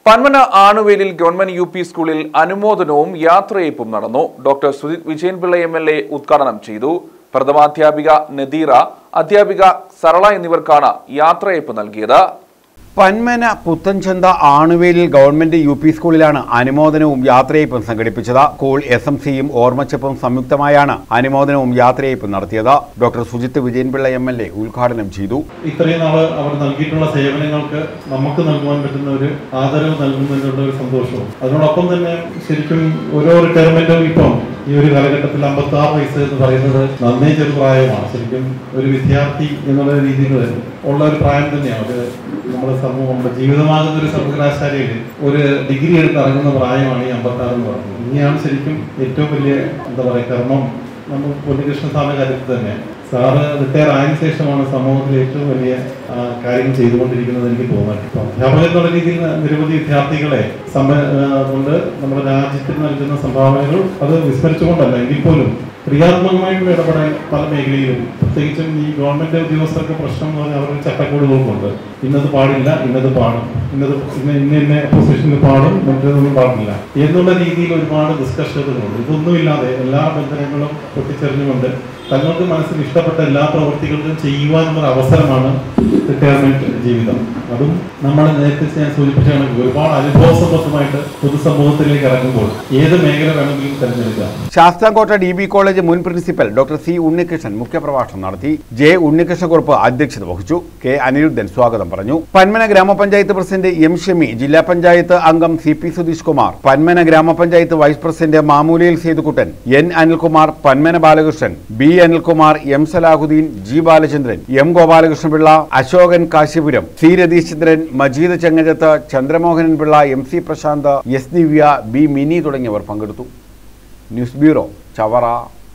പന്മന ആണുവേലിൽ government U P സ്കൂളിൽ അനുമോദനവും യാത്രയയപ്പും നടന്നു doctor Sujith Vijayan Pillai M L A ഉദ്ഘാടനം ചെയ്തു പ്രഥമാധ്യാപിക നദീറ അധ്യാപിക സരള എന്നിവർക്കാണ് യാത്രയയപ്പ് നൽകിയത് പന്മന പുത്തൻചന്ത ആണുവേലിൽ ഗവൺമെന്റ് യു പി സ്കൂളിലാണ് അനുമോദനവും യാത്രയയപ്പും സംഘടിപ്പിച്ചത് സ്കൂൾ എസ് എം സിയും ഓർമ്മച്ചപ്പും സംയുക്തമായാണ് അനുമോദനവും യാത്രയയപ്പും നടത്തിയത് doctor Sujith Vijayan Pillai M L A ഉദ്ഘാടനം ചെയ്തു ഇത്രയും നാള് അവർ നൽകിയിട്ടുള്ള സേവനങ്ങൾക്ക് നമുക്ക് നൽകുവാൻ പറ്റുന്ന ഒരു ആദരവ് നൽകുന്നതിനുള്ള ഒരു സന്തോഷവും അതിനോടൊപ്പം തന്നെ ശരിക്കും ഓരോ റിട്ടയർമെന്റും ഇപ്പം ഈ ഒരു കാലഘട്ടത്തിൽ അമ്പത്തി ആറ് വയസ്സ് എന്ന് പറയുന്നത് നന്നേ ചെറുപ്രായമാണ് ശരിക്കും ഒരു വിദ്യാർത്ഥി എന്നുള്ള രീതിയിൽ ഉള്ള ഒരു പ്രായം തന്നെയാണ് ഒരു നമ്മുടെ സമൂഹം നമ്മുടെ ജീവിതമാകുന്ന ഒരു സർവകലാശാലയിൽ ഒരു ഡിഗ്രി എടുത്ത് ഇറങ്ങുന്ന പ്രായമാണ് ഈ അമ്പത്തി ആറ് എന്ന് പറയുന്നത് ഇനിയാണ് ശരിക്കും ഏറ്റവും വലിയ എന്താ പറയുക കർമ്മം നമ്മൾ പൊന്നികൃഷ്ണ സാറിന്റെ കാര്യത്തിൽ തന്നെ സാറ് റിട്ടയർ ആയതിനു ശേഷമാണ് സമൂഹത്തിൽ ഏറ്റവും വലിയ ആ, കാര്യം ചെയ്തുകൊണ്ടിരിക്കുന്നത് എനിക്ക് തോന്നുന്നത് ഇപ്പൊ അധ്യാപകൻ എന്നുള്ള രീതിയിൽ നിരവധി വിദ്യാർത്ഥികളെ സമ ആ, കൊണ്ട് നമ്മുടെ രാജ്യത്തിന് നൽകുന്ന സംഭാവനകൾ അത് വിസ്മരിച്ചുകൊണ്ടല്ല എങ്കിൽ പോലും ക്രിയാത്മകമായിട്ടുള്ള ഇടപെടൽ പല മേഖലയിലും പ്രത്യേകിച്ചും ഈ ഗവൺമെന്റ് ഉദ്യോഗസ്ഥർക്ക് പ്രശ്നം എന്ന് പറഞ്ഞാൽ അവരുടെ ചട്ടക്കൂടുകൾക്കുണ്ട് ഇന്നത് പാടില്ല ഇന്നത് പാടും ഇന്നത് ഇന്ന ഇന്ന ഇന്ന പൊസിഷനിൽ പാടും മറ്റേതൊന്നും പാടില്ല എന്നുള്ള രീതിയിൽ ഒരുപാട് ഡിസ്കഷനുകളുണ്ട് ഇതൊന്നുമില്ലാതെ എല്ലാ ബന്ധനങ്ങളും പൊട്ടിച്ചെറിഞ്ഞുകൊണ്ട് തങ്ങൾക്ക് മനസ്സിൽ ഇഷ്ടപ്പെട്ട എല്ലാ പ്രവൃത്തികൾക്കും ചെയ്യുവാനുള്ള ഒരു അവസരമാണ് റിട്ടയർമെന്റ് ജീവിതം അതും നമ്മൾ നേരത്തെ ഞാൻ സൂചിപ്പിച്ച കണക്ക് ഒരുപാട് അനുഭവസമ്പന്നമായിട്ട് പൊതുസമൂഹത്തിലേക്ക് ഇറങ്ങുമ്പോൾ ഏത് മേഖല വേണമെങ്കിലും തിരഞ്ഞെടുക്കാം ശാസ്താംകോട്ട ഡി ബി കോളേജ് മുൻ പ്രിൻസിപ്പൽ ഡോക്ടർ സി ഉണ്ണികൃഷ്ണൻ മുഖ്യപ്രഭാഷണം നടത്തി ജെ ഉണ്ണികൃഷ്ണക്കുറുപ്പ് അധ്യക്ഷത വഹിച്ചു കെ അനിരുദ്ധൻ സ്വാഗതം പറഞ്ഞു പന്മന ഗ്രാമപഞ്ചായത്ത് പ്രസിഡന്റ് എം ഷമി ജില്ലാ പഞ്ചായത്ത് അംഗം സി പി സുധീഷ് കുമാർ പന്മന ഗ്രാമപഞ്ചായത്ത് വൈസ് പ്രസിഡന്റ് മാമൂലിയിൽ Sethukuttan N Anilkumar Panmana Balakrishnan B Anilkumar M Salahuddin G Balachandran M Gopalakrishna Pillai Ashokan Kashipuram C Ratheeshchandran Majeed Chengajath Chandramohanan Pillai M C Prashanth S Divya B Mini തുടങ്ങിയവർ പങ്കെടുത്തു ന്യൂസ് ബ്യൂറോ ചവറ